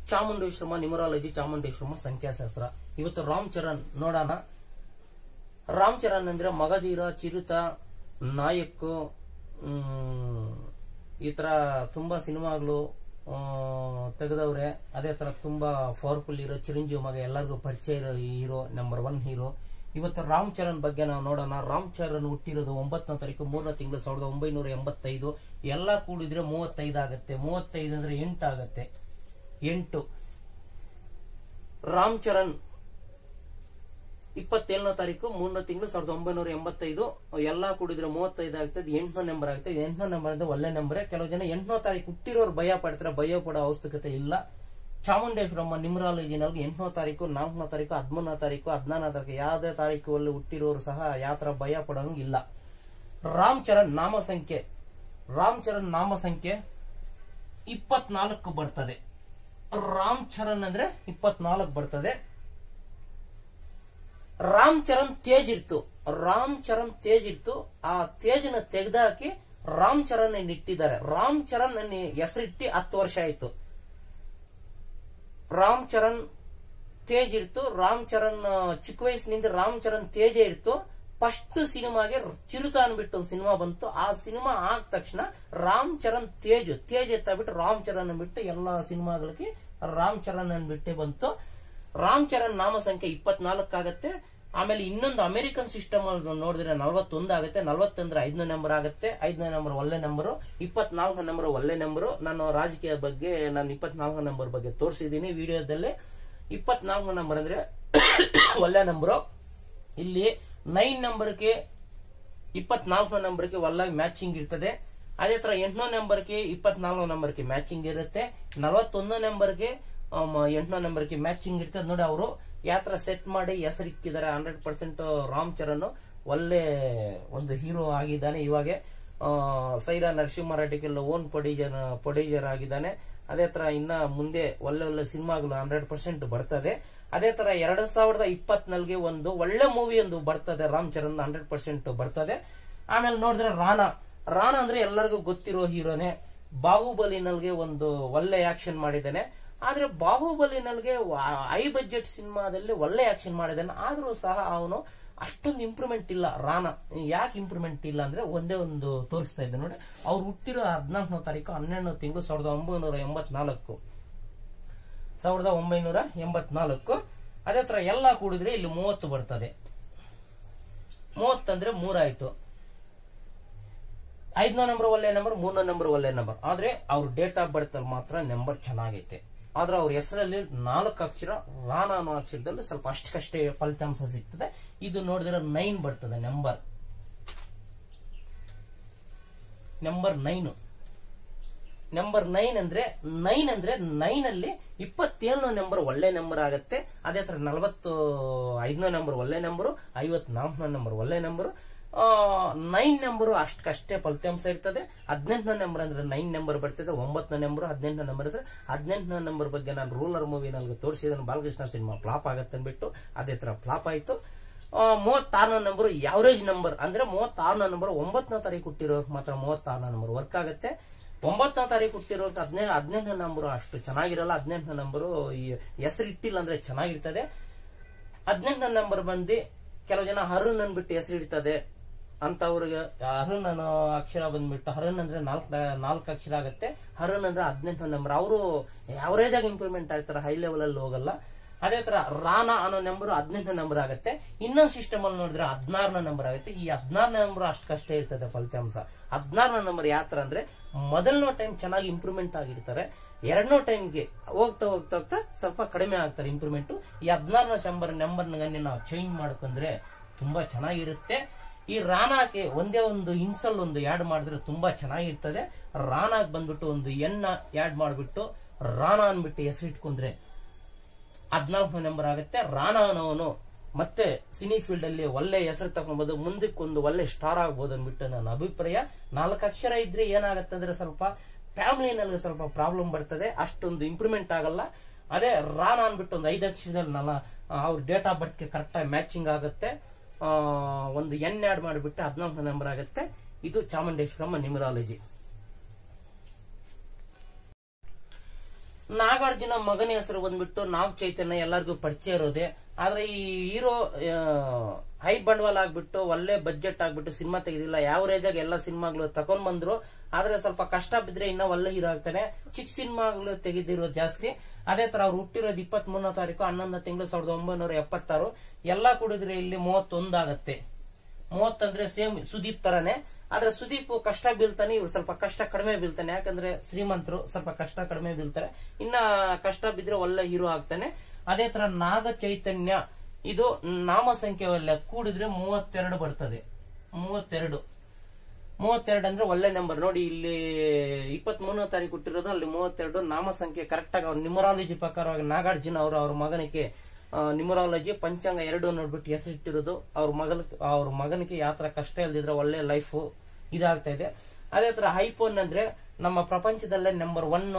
ಚಾಮುಂಡೇಶ್ವರಮ್ಮ numerology ಚಾಮುಂಡೇಶ್ವರಮ್ಮ ಸಂಖ್ಯಾಶಾಸ್ತ್ರ ಇವತ್ತು ರಾಮ್ ಚರಣ್ ನೋಡೋಣ ರಾಮ್ ಚರಣ್ ಅಂದ್ರೆ ಮಗಧೀರ ಚಿರುತ ನಾಯಕ್ ಮ್, ಈ ತರ ತುಂಬಾ ಸಿನಿಮಾಗಳು ತೆಗೆದವ್ರೆ ಅದೇ ತರ ತುಂಬಾ ಪವರ್ಫುಲ್ ಹೀರೋ ಚಿರಂಜೀವಿ ಮಗ ಎಲ್ಲರಿಗೂ ಪರಿಚಯ ಇರೋ ಹೀರೋ ನಂಬರ್ ಒನ್ ಹೀರೋ ಇವತ್ತು ರಾಮ್ ಚರಣ್ ಬಗ್ಗೆ ನಾವು ನೋಡೋಣ ರಾಮ್ ಚರಣ್ ಹುಟ್ಟಿರೋದು ಒಂಬತ್ತನೇ ತಾರೀಕು ಮೂರನೇ ತಿಂಗಳು ಸಾವಿರದ ಒಂಬೈನೂರ ಎಂಬತ್ತೈದು ಎಲ್ಲ ಕೂಡಿದ್ರೆ ಮೂವತ್ತೈದು ಆಗತ್ತೆ ಮೂವತ್ತೈದು ಅಂದ್ರೆ ಎಂಟು ಆಗತ್ತೆ ಎಂಟು ರಾಮ್ ಚರಣ್ ಇಪ್ಪತ್ತೇಳನೇ ತಾರೀಕು ಮೂರನೇ ತಿಂಗಳು ಸಾವಿರದ ಒಂಬೈನೂರ ಎಂಬತ್ತೈದು ಎಲ್ಲಾ ಕೂಡಿದ್ರೆ ಮೂವತ್ತೈದು ಆಗ್ತದೆ ಎಂಟನೇ ನಂಬರ್ ಆಗ್ತದೆ ಎಂಟನೇ ನಂಬರ್ ಅಂದ್ರೆ ಒಳ್ಳೆ ನಂಬರ್ ಕೆಲವು ಜನ ಎಂಟನೇ ತಾರೀಕು ಹುಟ್ಟಿರೋರು ಭಯ ಪಡ್ತಾರೆ ಭಯ ಪಡೋ ಅವಶ್ಯಕತೆ ಇಲ್ಲ ಚಾಮುಂಡೇಶ್ವರಮ್ಮ ನಿಮ್ರಾಲಜಿನಲ್ಲಿ ಎಂಟನೇ ತಾರೀಕು ನಾಲ್ಕನೇ ತಾರೀಕು ಹದಿಮೂರನೇ ತಾರೀಕು ಹದಿನಾರನೇ ತಾರೀಕು ಯಾವುದೇ ತಾರೀಕು ಅಲ್ಲಿ ಹುಟ್ಟಿರೋರು ಸಹ ಯಾವ ತರ ಭಯ ಪಡೋಂಗ್ ಇಲ್ಲ ರಾಮ್ ಚರಣ್ ನಾಮ ಸಂಖ್ಯೆ ರಾಮ್ ಚರಣ್ ನಾಮ ಸಂಖ್ಯೆ ಇಪ್ಪತ್ನಾಲ್ಕು ಬರ್ತದೆ ರಾಮ್ ಚರಣ್ ಅಂದ್ರೆ ಇಪ್ಪತ್ನಾಲ್ಕು ಬರ್ತದೆ ರಾಮ್ ಚರಣ್ ತೇಜ್ ಇತ್ತು ರಾಮ್ ಚರಣ್ ತೇಜ್ ಇತ್ತು ಆ ತೇಜ್ನ ತೆಗೆದಾಕಿ ರಾಮ್ ಚರಣ್ ಅನ್ನು ಇಟ್ಟಿದ್ದಾರೆ ರಾಮ್ ಚರಣ್ ಅನ್ನು ಹೆಸರಿಟ್ಟಿ ಹತ್ತು ವರ್ಷ ಆಯ್ತು ರಾಮ್ ಚರಣ್ ತೇಜ್ ಇರ್ತು ರಾಮ್ ಚರಣ್ ಆ, ಚಿಕ್ಕ ವಯಸ್ಸಿನಿಂದ ರಾಮ್ ಚರಣ್ ತೇಜ ಇರ್ತು ಫಸ್ಟ್ ಸಿನಿಮಾಗೆ ಚಿರುತ ಅನ್ಬಿಟ್ಟು ಒಂದು ಸಿನಿಮಾ ಬಂತು ಆ ಸಿನಿಮಾ ಆದ ತಕ್ಷಣ ರಾಮ್ ಚರಣ್ ತೇಜ್ ತೇಜ್ ಎತ್ತ ಬಿಟ್ಟು ರಾಮ್ ಚರಣ್ ಬಿಟ್ಟು ಎಲ್ಲಾ ಸಿನಿಮಾಗಳಿಗೆ ರಾಮ್ ಚರಣ್ ಅನ್ಬಿಟ್ಟೆ ಬಂತು ರಾಮ್ ಚರಣ್ ನಾಮ ಸಂಖ್ಯೆ ಇಪ್ಪತ್ನಾಲ್ಕು ಆಗತ್ತೆ ಆಮೇಲೆ ಇನ್ನೊಂದು ಅಮೆರಿಕನ್ ಸಿಸ್ಟಮ್ ನೋಡಿದ್ರೆ ನಲವತ್ತೊಂದು ಆಗುತ್ತೆ ನಲವತ್ತೊಂದ್ರೆ ಐದನೇ ನಂಬರ್ ಆಗುತ್ತೆ ಐದನೇ ನಂಬರ್ ಒಳ್ಳೆ ನಂಬರು ಇಪ್ಪತ್ನಾಲ್ಕು ನಂಬರ್ ಒಳ್ಳೆ ನಂಬರು ನಾನು ರಾಜಕೀಯ ಬಗ್ಗೆ ನಾನು ಇಪ್ಪತ್ನಾಲ್ಕು ನಂಬರ್ ಬಗ್ಗೆ ತೋರಿಸಿದ್ದೀನಿ ವಿಡಿಯೋದಲ್ಲಿ ಇಪ್ಪತ್ನಾಲ್ಕು ನಂಬರ್ ಅಂದ್ರೆ ಒಳ್ಳೆ ನಂಬರು ಇಲ್ಲಿ ನೈನ್ ನಂಬರ್ಗೆ ಇಪ್ಪತ್ನಾಲ್ಕನೇ ನಂಬರ್ಗೆ ಒಲ್ಲಾಗಿ ಮ್ಯಾಚಿಂಗ್ ಇರ್ತದೆ ಅದೇ ತರ ಎಂಟನೇ ನಂಬರ್ಗೆ ಇಪ್ಪತ್ನಾಲ್ಕು ನಂಬರ್ಗೆ ಮ್ಯಾಚಿಂಗ್ ಇರುತ್ತೆ ನಲವತ್ತೊಂದನೇ ನಂಬರ್ಗೆ ಎಂಟನೇ ನಂಬರ್ಗೆ ಮ್ಯಾಚಿಂಗ್ ಇರ್ತದೆ ನೋಡಿ ಅವರು ಯಾವ ತರ ಸೆಟ್ ಮಾಡಿ ಹೆಸರಿಕ್ಕಿದ್ದಾರೆ ಹಂಡ್ರೆಡ್ ಪರ್ಸೆಂಟ್ ರಾಮ್ ಚರಣ್ ಒಳ್ಳೆ ಒಂದು ಹೀರೋ ಆಗಿದ್ದಾನೆ ಇವಾಗ ಆ, ಸೈರಾ ನರಸಿಂಹ ರೆಡ್ಡಿಗೆಲ್ಲ ಓನ್ ಪ್ರೊಡ್ಯೂಸರ್ ಪ್ರೊಡ್ಯೂಸರ್ ಆಗಿದ್ದಾನೆ ಅದೇ ತರ ಇನ್ನ ಮುಂದೆ ಒಳ್ಳೆ ಒಳ್ಳೆ ಸಿನಿಮಾಗಳು ಹಂಡ್ರೆಡ್ ಪರ್ಸೆಂಟ್ ಬರ್ತದೆ ಅದೇ ತರ ಎರಡ್ ಸಾವಿರದ ಇಪ್ಪತ್ನಾಲ್ಗೆ ಒಂದು ಒಳ್ಳೆ ಮೂವಿ ಒಂದು ಬರ್ತದೆ ರಾಮ್ ಚರಣ್ ಹಂಡ್ರೆಡ್ ಪರ್ಸೆಂಟ್ ಬರ್ತದೆ ಆಮೇಲೆ ನೋಡಿದ್ರೆ ರಾಣಾ ರಾಣಾ ಅಂದ್ರೆ ಎಲ್ಲರಿಗೂ ಗೊತ್ತಿರೋ ಹೀರೋನೆ ಬಾಹುಬಲಿನಲ್ಗೆ ಒಂದು ಒಳ್ಳೆ ಆಕ್ಷನ್ ಮಾಡಿದ್ದಾನೆ ಆದ್ರೆ ಬಾಹುಬಲಿನಲ್ಗೆ ಐ ಬಜೆಟ್ ಸಿನಿಮಾದಲ್ಲಿ ಒಳ್ಳೆ ಆಕ್ಷನ್ ಮಾಡಿದ್ದಾನೆ ಆದ್ರೂ ಸಹ ಅವನು ಅಷ್ಟೊಂದು ಇಂಪ್ರೂವ್ಮೆಂಟ್ ಇಲ್ಲ ರಾಣಾ ಯಾಕೆ ಇಂಪ್ರೂವ್ಮೆಂಟ್ ಇಲ್ಲ ಅಂದ್ರೆ ಒಂದೇ ಒಂದು ತೋರಿಸ್ತಾ ಇದ್ದೆ ನೋಡಿ ಅವ್ರು ಹುಟ್ಟಿರೋ ಹದಿನಾಲ್ಕನೇ ತಾರೀಕು ಹನ್ನೆರಡನೇ ತಿಂಗಳು ಸಾವಿರದ ಒಂಬೈನೂರ ಎಂಬತ್ನಾಲ್ಕು ಸಾವಿರದ ಒಂಬೈನೂರ ಎಂಬತ್ನಾಲ್ಕು ಅದೇ ತರ ಎಲ್ಲ ಕೂಡಿದ್ರೆ ಇಲ್ಲಿ ಮೂವತ್ತು ಬರ್ತದೆ ಮೂವತ್ತಂದ್ರೆ ಮೂರಾಯ್ತು ಐದನೇ ನಂಬರ್ ಒಳ್ಳೆ ನಂಬರ್ ಮೂರನೇ ನಂಬರ್ ಒಳ್ಳೆ ನಂಬರ್ ಆದ್ರೆ ಅವ್ರ ಡೇಟ್ ಆಫ್ ಬರ್ತ್ ಅಲ್ಲಿ ಮಾತ್ರ ನಂಬರ್ ಚೆನ್ನಾಗೈತೆ ಆದ್ರೆ ಅವ್ರ ಹೆಸರಲ್ಲಿ ನಾಲ್ಕು ಅಕ್ಷರ ರಾಣ ಅನ್ನೋ ಅಕ್ಷರದಲ್ಲಿ ಸ್ವಲ್ಪ ಅಷ್ಟಕ್ಕಷ್ಟೇ ಫಲಿತಾಂಶ ಸಿಗ್ತದೆ ಇದು ನೋಡಿದ್ರೆ ನೈನ್ ಬರ್ತದೆ number number nine number nine ಅಂದ್ರೆ ನೈನ್ ಅಂದ್ರೆ ನೈನ್ ಅಲ್ಲಿ ಇಪ್ಪತ್ತೇಳನೇ ನಂಬರ್ ಒಳ್ಳೆ ನಂಬರ್ ಆಗತ್ತೆ ಅದೇ ತರ ನಲವತ್ತು ಐದನೇ ನಂಬರ್ ಒಳ್ಳೆ ನಂಬರು ಐವತ್ನಾಲ್ಕನೇ ನಂಬರ್ ಒಳ್ಳೆ ನಂಬರು ನೈನ್ ನಂಬರು ಅಷ್ಟಕ್ಕಷ್ಟೇ ಫಲಿತಾಂಶ ಇರ್ತದೆ ಹದಿನೆಂಟನೇ ನಂಬರ್ ಅಂದ್ರೆ ನೈನ್ ನಂಬರ್ ಬರ್ತದೆ ಒಂಬತ್ತನೇ ನಂಬರ್ ಹದಿನೆಂಟನೇ ನಂಬರ್ ಅಂದ್ರೆ ಹದಿನೆಂಟನೇ ನಂಬರ್ ಬಗ್ಗೆ ನಾನು ರೂಲರ್ ಮೂವಿ ನನಗೆ ತೋರಿಸಿದ ಬಾಲಕೃಷ್ಣ ಸಿನಿಮಾ ಫ್ಲಾಪ್ ಆಗತ್ತೆ ಅಂದ್ಬಿಟ್ಟು ಅದೇ ತರ ಫ್ಲಾಪ್ ಆಯ್ತು ಆ, ಮೂವತ್ತಾರನೇ ನಂಬರ್ ಯಾವರೇಜ್ ನಂಬರ್ ಅಂದ್ರೆ ಮೂವತ್ತಾರನೇ ನಂಬರ್ ಒಂಬತ್ತನೇ ತಾರೀಕು ಹುಟ್ಟಿರೋ ಮಾತ್ರ ಮೂವತ್ತಾರನೇ ನಂಬರ್ ವರ್ಕ್ ಆಗುತ್ತೆ ಒಂಬತ್ತನೇ ತಾರೀಕು ಹುಟ್ಟಿರೋ ಹದಿನೈದು ಹದಿನೆಂಟನೇ ನಂಬರ್ ಅಷ್ಟು ಚೆನ್ನಾಗಿರಲ್ಲ ಹದಿನೆಂಟನೇ ನಂಬರು ಈ ಹೆಸರು ಇಟ್ಟಿಲ್ಲ ಅಂದ್ರೆ ಚೆನ್ನಾಗಿರ್ತದೆ ಹದಿನೆಂಟನೇ ನಂಬರ್ ಬಂದು ಕೆಲವು ಜನ ಹರುಣ್ ಅಂದ್ಬಿಟ್ಟು ಹೆಸರು ಇಡ್ತದೆ ಅಂತವ್ರಿಗೆ ಹರುಣ್ ಅನ್ನೋ ಅಕ್ಷರ ಬಂದ್ಬಿಟ್ಟು ಹರುಣ್ ಅಂದ್ರೆ ನಾಲ್ಕು ನಾಲ್ಕು ಅಕ್ಷರ ಆಗುತ್ತೆ ಹರುಣ್ ಅಂದ್ರೆ ಹದಿನೆಂಟನೇ ನಂಬರ್ ಅವರು ಅವರೇಜ್ ಆಗಿ ಇಂಪ್ರೂವ್ಮೆಂಟ್ ಆಗ್ತಾರೆ ಹೈ ಲೆವೆಲ್ ಅಲ್ಲಿ ಹೋಗಲ್ಲ ಅದೇ ತರ ರಾನಾ ಅನ್ನೋ ನಂಬರ್ ಹದಿನೆಂಟನೇ ನಂಬರ್ ಆಗುತ್ತೆ ಇನ್ನೊಂದು ಸಿಸ್ಟಮ್ ಅಲ್ಲಿ ನೋಡಿದ್ರೆ ಹದಿನಾರನೇ ನಂಬರ್ ಆಗುತ್ತೆ ಈ ಹದಿನಾರನೇ ನಂಬರ್ ಅಷ್ಟಕ್ಕಷ್ಟೇ ಇರ್ತದೆ ಫಲಿತಾಂಶ ಹದಿನಾರನೇ ನಂಬರ್ ಯಾವ ತರ ಅಂದ್ರೆ ಮೊದಲನೇ ಟೈಮ್ ಚೆನ್ನಾಗಿ ಇಂಪ್ರೂವ್ಮೆಂಟ್ ಆಗಿರ್ತಾರೆ ಎರಡನೇ ಟೈಮ್ಗೆ ಹೋಗ್ತಾ ಹೋಗ್ತಾ ಹೋಗ್ತಾ ಸ್ವಲ್ಪ ಕಡಿಮೆ ಆಗ್ತಾರೆ ಇಂಪ್ರೂವ್ಮೆಂಟ್ ಈ ಹದಿನಾರನೇ ನಂಬರ್ ನಂಬರ್ ನಾವು ಚೇಂಜ್ ಮಾಡ್ಕೊಂಡ್ರೆ ತುಂಬಾ ಚೆನ್ನಾಗಿರುತ್ತೆ ಈ ರಾನಾಗೆ ಒಂದೇ ಒಂದು ಇನ್ಸಲ್ ಒಂದು ಯಾಡ್ ಮಾಡಿದ್ರೆ ತುಂಬಾ ಚೆನ್ನಾಗಿರ್ತದೆ ರಾನಾಗ್ ಬಂದ್ಬಿಟ್ಟು ಒಂದು ಎನ್ನ ಯಾಡ್ ಮಾಡ್ಬಿಟ್ಟು ರಾನಾ ಅನ್ಬಿಟ್ಟು ಹೆಸರಿಟ್ಕೊಂಡ್ರೆ ಹದಿನಾಲ್ಕನೇ ನಂಬರ್ ಆಗುತ್ತೆ ರಾಣಾ ಅನ್ನೋನು ಮತ್ತೆ ಸಿನಿ ಫೀಲ್ಡ್ ಅಲ್ಲಿ ಒಳ್ಳೆ ಹೆಸರು ತಗೊಂಬೋದು ಮುಂದಕ್ಕೆ ಒಂದು ಒಳ್ಳೆ ಸ್ಟಾರ್ ಆಗ್ಬೋದು ಅಂದ್ಬಿಟ್ಟು ನನ್ನ ಅಭಿಪ್ರಾಯ ನಾಲ್ಕು ಅಕ್ಷರ ಇದ್ರೆ ಏನಾಗುತ್ತೆ ಅಂದ್ರೆ ಸ್ವಲ್ಪ ಫ್ಯಾಮಿಲಿನಲ್ಲಿ ಸ್ವಲ್ಪ ಪ್ರಾಬ್ಲಮ್ ಬರ್ತದೆ ಅಷ್ಟೊಂದು ಇಂಪ್ರೂವ್ಮೆಂಟ್ ಆಗಲ್ಲ ಅದೇ ರಾಣಾ ಅನ್ಬಿಟ್ಟು ಒಂದು ಐದು ಅಕ್ಷರದಲ್ಲಿ ನನ್ನ ಅವ್ರ ಡೇಟ್ ಆಫ್ ಬರ್ತ್ಗೆ ಕರೆಕ್ಟಾಗಿ ಮ್ಯಾಚಿಂಗ್ ಆಗುತ್ತೆ ಆ, ಒಂದು ಎನ್ ಆಡ್ ಮಾಡಿಬಿಟ್ಟು ಹದಿನಾಲ್ಕು ನಂಬರ್ ಆಗುತ್ತೆ ಇದು ಚಾಮುಂಡೇಶ್ವರಮ್ಮ ನ್ಯೂಮರಾಲಜಿ ನಾಗಾರ್ಜುನ ಮಗನ ಹೆಸರು ಬಂದ್ಬಿಟ್ಟು ನಾಗ್ ಚೈತನ್ಯ ಎಲ್ಲರಿಗೂ ಪರಿಚಯ ಇರೋದೆ ಆದ್ರೆ ಈ ಹೀರೋ ಹೈ ಬಂಡವಾಳ ಆಗ್ಬಿಟ್ಟು ಒಳ್ಳೆ ಬಜೆಟ್ ಆಗ್ಬಿಟ್ಟು ಸಿನಿಮಾ ತೆಗೆದಿಲ್ಲ ಯಾವ ರೇಜಾಗ ಎಲ್ಲ ಸಿನಿಮಾಗಳು ತಕೊಂಡ್ ಬಂದ್ರು ಆದ್ರೆ ಸ್ವಲ್ಪ ಕಷ್ಟ ಬಿದ್ರೆ ಇನ್ನ ಒಳ್ಳೆ ಹೀರೋ ಆಗ್ತಾನೆ ಚಿಕ್ಕ ಸಿನಿಮಾಗಳು ತೆಗೆದಿರೋದು ಜಾಸ್ತಿ ಅದೇ ತರ ಅವ್ರು ಹುಟ್ಟಿರೋದು ಇಪ್ಪತ್ತ್ ಮೂರನೇ ತಾರೀಕು ಹನ್ನೊಂದು ತಿಂಗಳು ಸಾವಿರದ ಒಂಬೈನೂರ ಎಪ್ಪತ್ತಾರು ಎಲ್ಲಾ ಕುಡಿದ್ರೆ ಇಲ್ಲಿ ಮೂವತ್ತೊಂದಾಗತ್ತೆ ಮೂವತ್ತಂದ್ರೆ ಸೇಮ್ ಸುದೀಪ್ ತರಾನೇ ಆದ್ರೆ ಸುದೀಪ್ ಕಷ್ಟ ಬೀಳ್ತಾನೆ ಇವ್ರು ಸ್ವಲ್ಪ ಕಷ್ಟ ಕಡಿಮೆ ಬೀಳ್ತಾನೆ ಯಾಕಂದ್ರೆ ಶ್ರೀಮಂತರು ಸ್ವಲ್ಪ ಕಷ್ಟ ಕಡಿಮೆ ಬೀಳ್ತಾರೆ ಇನ್ನ ಕಷ್ಟ ಬಿದ್ರೆ ಒಳ್ಳೆ ಹೀರೋ ಆಗ್ತಾನೆ ಅದೇ ತರ ನಾಗ ಚೈತನ್ಯ ಇದು ನಾಮ ಸಂಖ್ಯೆ ಒಳ್ಳೆ ಕೂಡಿದ್ರೆ ಮೂವತ್ತೆರಡು ಬರ್ತದೆ ಮೂವತ್ತೆರಡು ಮೂವತ್ತೆರಡು ಅಂದ್ರೆ ಒಳ್ಳೆ ನಂಬರ್ ನೋಡಿ ಇಲ್ಲಿ ಇಪ್ಪತ್ತ್ ಮೂರನೇ ತಾರೀಕು ಹುಟ್ಟಿರೋದು ಅಲ್ಲಿ ಮೂವತ್ತೆರಡು ನಾಮ ಸಂಖ್ಯೆ ಕರೆಕ್ಟ್ ಆಗಿ ಅವ್ರ ನ್ಯೂಮರಾಲಜಿ ಪ್ರಕಾರವಾಗಿ ನಾಗಾರ್ಜುನ ಅವರು ಅವ್ರ ಮಗನಿಗೆ ನ್ಯೂಮರಾಲಜಿ ಪಂಚಾಂಗ ಎರಡು ನೋಡ್ಬಿಟ್ಟು ಹೆಸರಿಟ್ಟಿರೋದು ಅವ್ರ ಮಗನ ಅವ್ರ ಮಗನಿಗೆ ಯಾವ ತರ ಕಷ್ಟ ಇಲ್ದಿದ್ರೆ ಒಳ್ಳೆ ಲೈಫ್ ಇದಾಗ್ತಾ ಇದೆ ಅದೇ ತರ ಐಫೋನ್ ಅಂದ್ರೆ ನಮ್ಮ ಪ್ರಪಂಚದಲ್ಲೇ number one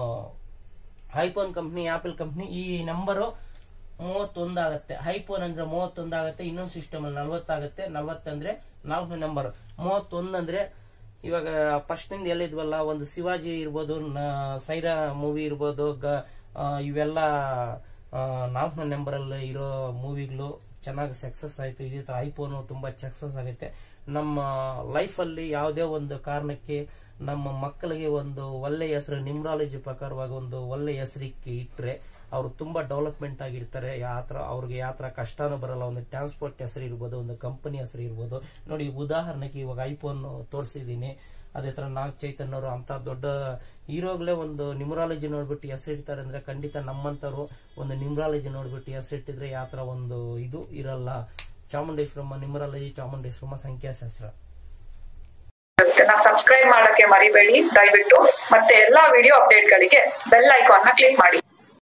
iPhone company Apple company ಈ ನಂಬರು ಮೂವತ್ತೊಂದಾಗತ್ತೆ ಐಫೋನ್ ಅಂದ್ರೆ ಮೂವತ್ತೊಂದಾಗತ್ತೆ ಇನ್ನೊಂದು ಸಿಸ್ಟಮ್ ಅಲ್ಲಿ ನಲ್ವತ್ತಾಗತ್ತೆ ನಲ್ವತ್ತಂದ್ರೆ ನಾಲ್ಕನೇ ನಂಬರ್ ಮೂವತ್ತೊಂದು ಅಂದ್ರೆ ಇವಾಗ ಫಸ್ಟ್ ನಿಂದ ಎಲ್ಲಿದ್ವಲ್ಲ ಒಂದು ಶಿವಾಜಿ ಇರ್ಬೋದು ನ- ಸೈರಾ ಮೂವಿ ಇರ್ಬೋದು ಗ- ಆ, ಇವೆಲ್ಲ ನಾಲ್ಕನೇ ನಂಬರ್ ಅಲ್ಲಿ ಇರೋ ಮೂವಿಗಳು ಚೆನ್ನಾಗಿ ಸಕ್ಸಸ್ ಆಯ್ತು ಇದೇ ತರ ಐಫೋನ್ ತುಂಬಾ ಸಕ್ಸಸ್ ಆಗುತ್ತೆ ನಮ್ಮ ಲೈಫ್ ಅಲ್ಲಿ ಯಾವುದೇ ಒಂದು ಕಾರಣಕ್ಕೆ ನಮ್ಮ ಮಕ್ಕಳಿಗೆ ಒಂದು ಒಳ್ಳೆ ಹೆಸರು ನಿಮ್ರಾಲಜಿ ಪ್ರಕಾರವಾಗಿ ಒಂದು ಒಳ್ಳೆ ಹೆಸರಿಗೆ ಇಟ್ರೆ ಅವರು ತುಂಬಾ ಡೆವಲಪ್ಮೆಂಟ್ ಆಗಿರ್ತಾರೆ ಯಾತ್ರ ಅವ್ರಿಗೆ ಯಾತ್ರ ಕಷ್ಟನೂ ಬರಲ್ಲ ಒಂದು ಟ್ರಾನ್ಸ್ಪೋರ್ಟ್ ಹೆಸರು ಇರ್ಬೋದು ಒಂದು ಕಂಪನಿ ಹೆಸರು ಇರ್ಬೋದು ನೋಡಿ ಉದಾಹರಣೆಗೆ ಇವಾಗ ಐಫೋನ್ ತೋರಿಸಿದೀನಿ ಅದೇ ತರ ನಾಗ್ ಚೈತನ್ಯ ಅವರು ಅಂತ ದೊಡ್ಡ ಹೀರೋಗಳೇ ಒಂದು ನ್ಯೂಮರಾಲಜಿ ನೋಡ್ಬಿಟ್ಟು ಹೆಸರಿಡ್ತಾರೆ ಅಂದ್ರೆ ಖಂಡಿತ ನಮ್ಮಂತರು ಒಂದು ನ್ಯೂಮರಾಲಜಿ ನೋಡ್ಬಿಟ್ಟು ಹೆಸರಿಟ್ಟಿದ್ರೆ ಯಾವ ತರ ಒಂದು ಇದು ಇರಲ್ಲ ಚಾಮುಂಡೇಶ್ವರಮ್ಮ ನ್ಯೂಮರಾಲಜಿ ಚಾಮುಂಡೇಶ್ವರಮ್ಮ ಸಂಖ್ಯಾಶಾಸ್ತ್ರ ನಾ ಸಬ್ಸ್ಕ್ರೈಬ್ ಮಾಡಕ್ಕೆ ಮರಿಬೇಡಿ ದಯವಿಟ್ಟು ಮತ್ತೆ ಎಲ್ಲಾ ವಿಡಿಯೋ ಅಪ್ಡೇಟ್ಗಳಿಗೆ ಬೆಲ್ ಐಕಾನ್ ನ ಕ್ಲಿಕ್ ಮಾಡಿ